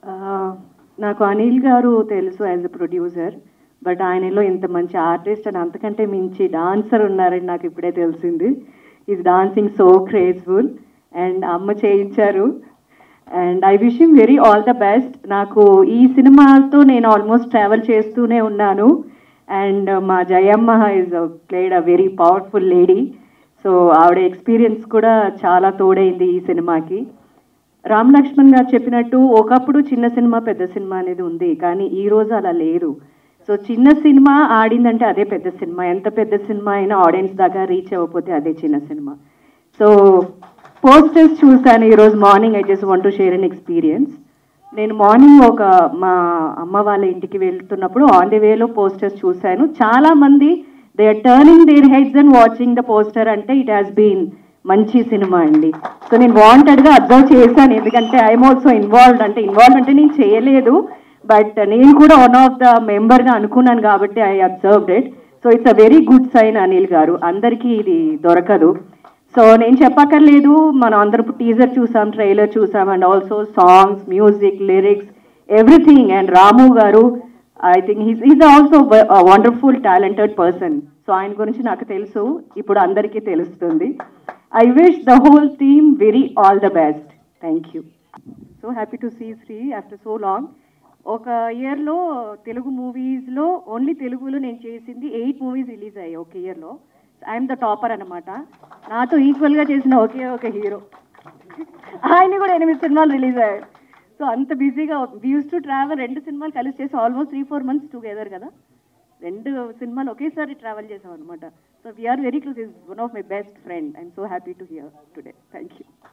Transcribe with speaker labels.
Speaker 1: ఆ, నాకు అనిల్ గారు తెలుసు యాజ్ ఎ ప్రొడ్యూసర్ బట్ ఆయనలో ఇంత మంచి ఆర్టిస్ట్ అని అంతకంటే మించి డాన్సర్ ఉన్నారని నాకు ఇప్పుడే తెలిసింది is dancing so crazeful and అమ్మ చేయించారు and I wish him very all the best నాకు ఈ సినిమాతో నేను ఆల్మోస్ట్ ట్రావెల్ చేస్తూనే ఉన్నాను అండ్ మా Jayamma is played a very powerful lady so ఆవిడ ఎక్స్పీరియన్స్ కూడా చాలా తోడైంది ఈ సినిమాకి రామ్ లక్ష్మణ్ గారు చెప్పినట్టు ఒకప్పుడు చిన్న సినిమా పెద్ద సినిమా అనేది ఉంది కానీ ఈ రోజు అలా లేదు సో చిన్న సినిమా ఆడిందంటే అదే పెద్ద సినిమా ఎంత పెద్ద సినిమా అయినా ఆడియన్స్ దాకా రీచ్ అవ్వకపోతే అదే చిన్న సినిమా సో పోస్టర్స్ చూసాను ఈరోజు morning I just want to share an experience నేను మార్నింగ్ ఒక మా అమ్మ వాళ్ళ ఇంటికి వెళ్తున్నప్పుడు ఆన్ ది వేలో పోస్టర్స్ చూశాను చాలా మంది they are turning their heads and watching the poster అంటే ఇట్ హ్యాస్ బీన్ మంచి సినిమా అండి సో నేను వాంటెడ్గా అబ్జర్వ్ చేశాను ఎందుకంటే ఐఎమ్ ఆల్సో ఇన్వాల్వ్డ్ అంటే ఇన్వాల్వ్ అంటే నేను చేయలేదు బట్ నేను కూడా వన్ ఆఫ్ ద మెంబర్గా అనుకున్నాను కాబట్టి I observed it so it's a very good sign Anil గారు అందరికీ ఇది దొరకదు సో నేను చెప్పక్కర్లేదు మనం అందరం టీజర్ చూసాం ట్రైలర్ చూసాం and also songs music lyrics everything and Ramu గారు I think he's is also wonderful talented person so ఆయన గురించి నాకు తెలుసు ఇప్పుడు అందరికీ తెలుస్తుంది I wish the whole team very all the best thank you so happy to see Sri after so long ఒక ఇయర్లో తెలుగు మూవీస్లో ఓన్లీ తెలుగులో నేను చేసింది ఎయిట్ మూవీస్ రిలీజ్ అయ్యాయి ఒక ఇయర్లో ఐఎమ్ ద టాపర్ అనమాట నాతో ఈక్వల్గా చేసిన ఒకే ఒక హీరో ఆయన కూడా ఎనిమిది సినిమాలు రిలీజ్ అయ్యాయి సో అంత బిజీగా యూస్ టు ట్రావెల్ రెండు సినిమాలు కలిసి చేసి almost three four months together కదా రెండు సినిమాలు ఒకేసారి ట్రావెల్ చేసాం అనమాట so we're very close is one of my best friend I'm so happy to hear today thank you